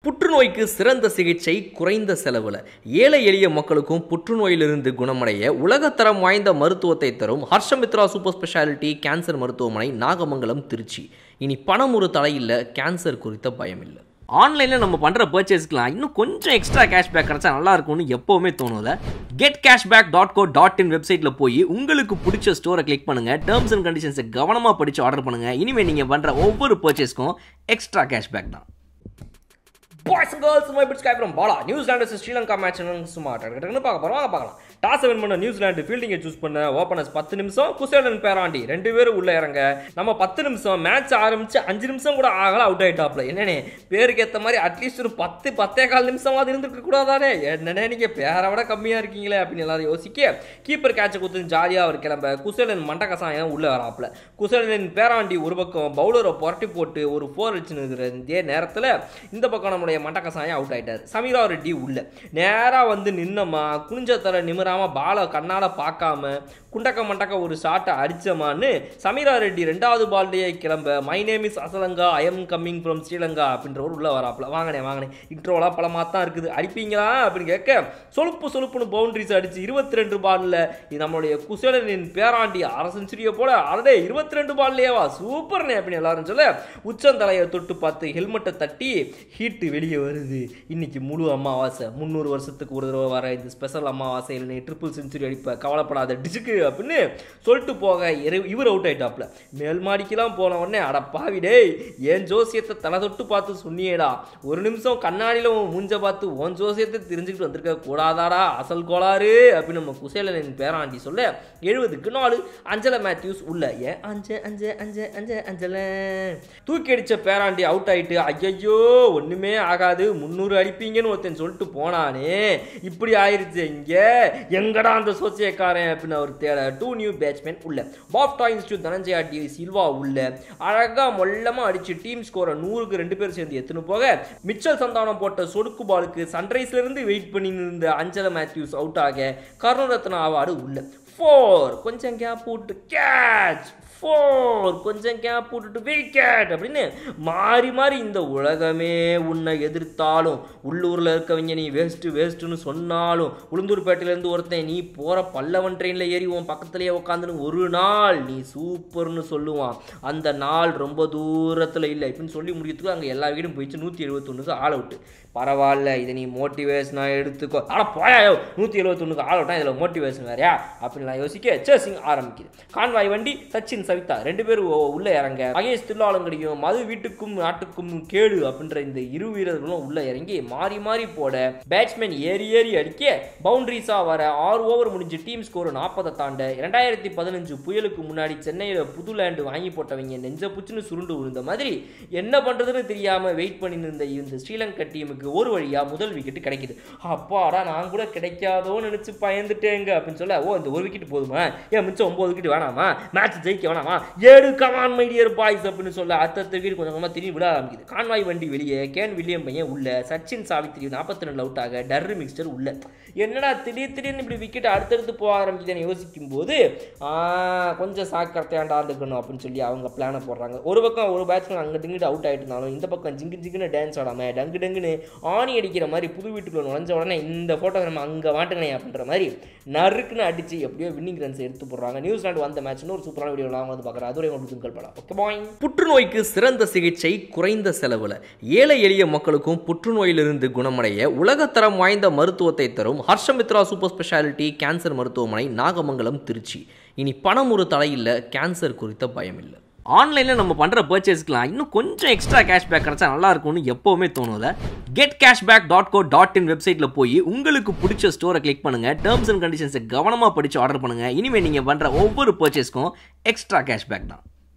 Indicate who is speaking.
Speaker 1: புற்றுநோய்க்கு சிறந்த சிகிச்சை குறைந்த செலவில் ஏழை எளிய மக்களுக்கும் புற்றுநோயிலிருந்து குணமடைய உலகத்தரம் வாய்ந்த மருத்துவத்தை தரும் ஹர்ஷமித்ரா சூப்பர் ஸ்பெஷாலிட்டி கேன்சர் மருத்துவமனை நாகமங்கலம் திருச்சி இனி பணம் ஒரு தலையில் கேன்சர் குறித்த பயம் இல்லை ஆன்லைனில் நம்ம பண்ணுற பர்ச்சேஸ்க்குலாம் இன்னும் கொஞ்சம் எக்ஸ்ட்ரா கேஷ்பேக் கிடச்சா நல்லா இருக்கும்னு எப்போவுமே தோணும்ல get cashback dot go dot in வெப்சைட்டில் போய் உங்களுக்கு பிடிச்ச ஸ்டோரை கிளிக் பண்ணுங்கள் டேர்ம்ஸ் அண்ட் கண்டிஷன்ஸை கவனமாக படித்து ஆர்டர் பண்ணுங்கள் இனிமேல் நீங்கள் பண்ணுற ஒவ்வொரு பர்ச்சேஸ்க்கும் எக்ஸ்ட்ரா கேஷ்பேக் தான் boys and girls my bit sky from Bala New Zealand vs Sri Lanka match சும்மா டக்குன்னு பார்க்க போகிறோம் வாங்க பார்க்கலாம் டாஸ் வின் பண்ண நியூசிலாந்து ஃபீல்டிங்கை சூஸ் பண்ண ஓப்பனர்ஸ் பத்து நிமிஷம் குசேலன் பேராண்டி ரெண்டு பேரும் உள்ள இறங்க நம்ம பத்து நிமிஷம் மேட்ச் ஆரம்பிச்சு அஞ்சு நிமிஷம் கூட ஆகல அவுட் ஆயிட்டாப்ல என்னனே பேருக்கு ஏற்ற மாதிரி அட்லீஸ்ட் ஒரு பத்து பத்தே கால் நிமிஷமாவது இருந்துருக்க கூடாதானே என்னனே நீங்க பேரை விட கம்மியா இருக்கீங்களே அப்படின்னு எல்லாரும் யோசிக்க கீப்பர் கேட்சை குத்து ஜாலியா அவர் கிளம்ப குசேலன் மண்டகசாயம் உள்ள வராப்ல குசேலன் பேராண்டி ஒரு பக்கம் பவுலரை புரட்டி போட்டு ஒரு ஃபோர் அடிச்சுன்னு இதே நேரத்தில் இந்த பக்கம் நம்முடைய மண்டகசாயம் அவுட் ஆயிட்டார் சமீரா ரெட்டி உள்ள நேரா வந்து நின்னம்மா குனிஞ்ச தர நிமிராம பாலை கண்ணால பார்க்காம குண்டக்க மண்டக்க ஒரு ஷாட்டை அடிச்சமான்னு சமீரா ரெட்டி ரெண்டாவது பால்லையே கிளம்ப my name is Asalanka I am coming from Sri Lanka அப்படின்றவர் உள்ள வராப்ல வாங்கினே வாங்கினேன் இன்ட்ரோலாம் பலமாக தான் இருக்குது அடிப்பீங்களா அப்படின்னு கேட்க சொலுப்பு சொலுப்புன்னு பவுண்டரிஸ் அடிச்சு இருபத்தி ரெண்டு பால்ல இது நம்மளுடைய குசேலனின் பேராண்டி அரை செஞ்சுரியை போல அதே இருபத்தி ரெண்டு பால்லையேவா சூப்பர்னே அப்படின்னு எல்லாரும் சொல்ல உச்சந்தலையை தொட்டு பார்த்து ஹெல்மெட்டை தட்டி ஹீட்டு வெளியே வருது இன்னைக்கு முழு அமாவாசை முந்நூறு வருஷத்துக்கு ஒரு தடவை வர இந்த ஸ்பெஷல் அமாவாசையில் நீ ட்ரிபிள் செஞ்சுரி அடிப்ப கவலைப்படாத டிஜுக்கு அப்படின்னு சொல்லிட்டு போக இரு- இவர் அவுட் ஆயிட்டாப்ல மேல் மாடிக்கெல்லாம் போன உடனே அட பாவி டேய் என் ஜோசியத்தை தலை தொட்டு பார்த்து சொன்னியேடா ஒரு நிமிஷம் கண்ணாடியில் உன் மூஞ்ச பார்த்து உன் ஜோசியத்தை தெரிஞ்சுக்கிட்டு வந்திருக்க கூடாதாடா அசல் கோளாறு அப்படின்னு நம்ம குசேலனின் பேராண்டி சொல்ல எழுபதுக்கு நாலு அஞ்சல மேத்யூஸ் உள்ள ஏன் அஞ்ச அஞ்ச அஞ்ச அஞ்ச அஞ்சல தூக்கி அடிச்ச பேராண்டி அவுட் ஆயிட்டு ஐயையோ ஒண்ணுமே ஆகாது முந்நூறு அடிப்பீங்கன்னு ஒருத்தன் சொல்லிட்டு போனானே இப்படி ஆயிருச்சு இங்க எங்கடா அந்த சோசியக்காரன் அப்படின்னு அவர் தேட டூ நியூ பேட்ஸ்மேன் உள்ள பாப்டா இன்ஸ்டியூட் தனஞ்சயா டி சில்வா உள்ள அழகா மொல்லமா அடிச்சு டீம் ஸ்கோரை நூறுக்கு ரெண்டு பேரும் சேர்ந்து எத்துன்னு போக மிச்சல் சந்தானம் போட்ட சொடுக்கு பாலுக்கு சன்ரைஸ்ல இருந்து வெயிட் பண்ணி இருந்த அஞ்சல மேத்யூஸ் அவுட் ஆக கருணரத்ன அவார்டு உள்ள ஃபோர் கொஞ்சம் கேப் விட்டு கேட்ச் ஃபோர் கொஞ்சம் கேப் விட்டுட்டு விக்கெட் அப்படின்னு மாறி மாறி இந்த உலகமே உன்னை எதிர்த்தாலும் உள்ளூரில் இருக்கவங்க நீ வேஸ்ட்டு வேஸ்ட்டுன்னு சொன்னாலும் உளுந்தூர்பேட்டையிலேருந்து ஒருத்தன் நீ போகிற பல்லவன் ட்ரெயினில் ஏறி உன் பக்கத்துலேயே உட்காந்துன்னு ஒரு நாள் நீ சூப்பர்னு சொல்லுவான் அந்த நாள் ரொம்ப தூரத்தில் இல்லை இப்படின்னு சொல்லி முடிக்கிறதுக்கு அங்கே எல்லா வீடும் போயிடுச்சு நூற்றி எழுபத்தொன்னுக்கு ஆல் அவுட்டு பரவாயில்ல இதை நீ மோட்டிவேஷனாக எடுத்துக்கோ ஆனால் போயாயோ நூற்றி எழுபத்தொன்னுக்கு ஆல் அவுட்டா இதில் மோட்டிவேஷன் வேறையா அப்படின்னு நான் யோசிக்க சேசிங் ஆரம்பிக்குது கான்வாய் வண்டி சச்சின் சவிதா ரெண்டு பேரும் உ- உள்ள இறங்க மகேஷ் தில்லாலங்கடியும் மது வீட்டுக்கும் நாட்டுக்கும் கேடு அப்படின்ற இந்த இரு வீரர்களும் உள்ள இறங்கி மாறி மாறி போட பேட்ஸ்மேன் ஏறி ஏறி அடிக்க பவுண்டரிஸா வர ஆறு ஓவர் முடிஞ்சு டீம் ஸ்கோர் நாற்பதை தாண்ட இரண்டாயிரத்தி பதினஞ்சு புயலுக்கு முன்னாடி சென்னையில் புது லேண்டு வாங்கி போட்டவங்க நெஞ்ச புச்சுன்னு சுருண்டு விழுந்த மாதிரி என்ன பண்றதுன்னு தெரியாம வெயிட் பண்ணி இருந்த இந்த ஸ்ரீலங்கா டீமுக்கு ஒரு வழியா முதல் விக்கெட் கிடைக்குது அப்பாடா நான் கூட கிடைக்காதோன்னு நினைச்சு பயந்துட்டேங்க அப்படின்னு சொல்ல ஓ இந்த ஒரு விக்கெட் போதுமா ஏன் மிச்சம் ஒன்பது விக்கெட் வேணாமா மேட்ச் ஜெயிக்க வேணாமா ஏடு கமான் மை டியர் பாய்ஸ் அப்படின்னு சொல்ல அடுத்த விக்கெட் கொஞ்சம் கொஞ்சமாக திரும்பி விட ஆரம்பிக்குது கான்வாய் வண்டி வெளியே கேன் வில்லியம் பையன் உள்ள சச்சின் சாவித்திரி நாற்பத்தி ரெண்டு அவுட் ஆக டர்ரு மிக்ஸ்டர் உள்ள என்னடா திடீர் திடீர்னு இப்படி விக்கெட் அடுத்தடுத்து போக ஆரம்பிக்குதுன்னு யோசிக்கும் போது ஆ, கொஞ்சம் சாக்கர்த்தையாண்டா இருக்கணும் அப்படின்னு சொல்லி அவங்க பிளானை போடுறாங்க ஒரு பக்கம் ஒரு பேட்ஸ்மேன் அங்கே திங்கிட்டு அவுட் ஆகிட்டு இருந்தாலும் இந்த பக்கம் ஜிங்கு ஜிங்குன்னு டான்ஸ் ஆடாம டங்கு டங்குன்னு ஆணி அடிக்கிற மாதிரி புது வீட்டுக்குள்ள நுழைஞ்ச உடனே இந்த ஃபோட்டோ நம்ம அங்கே வாட்டுக்கணே அப்படின்ற மாதிரி நறுக்குன்னு அடிச்சு எப்படியோ வின்னிங் ரன்ஸ் எடுத்து போடுறாங்க நியூசிலாந்து வந்த மேட்ச்னு ஒரு சூப்பரான வீடியோ அவங்க வந்து பார்க்குறேன் அதுவரை உங்களுக்கு துங்கல் படம் ஓகே பாய் புற்றுநோய்க்கு சிறந்த சிகிச்சை குறைந்த செலவில் ஏழை எளிய மக்களுக்கும் புற்றுநோயிலிருந்து குணமடைய உலகத்தரம் வாய்ந்த மருத்துவத்தை தரும் ஹர்ஷமித்ரா சூப்பர் ஸ்பெஷாலிட்டி கேன்சர் மருத்துவமனை நாகமங்கலம் திருச்சி இனி பணம் ஒரு தலையில் கேன்சர் குறித்த பயம் இல்லை ஆன்லைனில் நம்ம பண்ணுற பர்ச்சேஸ்க்குலாம் இன்னும் கொஞ்சம் எக்ஸ்ட்ரா கேஷ்பேக் கிடச்சா நல்லா இருக்கும்னு எப்போவுமே தோணும்ல get cashback dot go dot in வெப்சைட்டில் போய் உங்களுக்கு பிடிச்ச ஸ்டோரை கிளிக் பண்ணுங்கள் டேர்ம்ஸ் அண்ட் கண்டிஷன்ஸை கவனமாக படித்து ஆர்டர் பண்ணுங்கள் இனிமேல் நீங்கள் பண்ணுற ஒவ்வொரு பர்ச்சேஸ்க்கும் எக்ஸ்ட்ரா கேஷ்பேக் தான்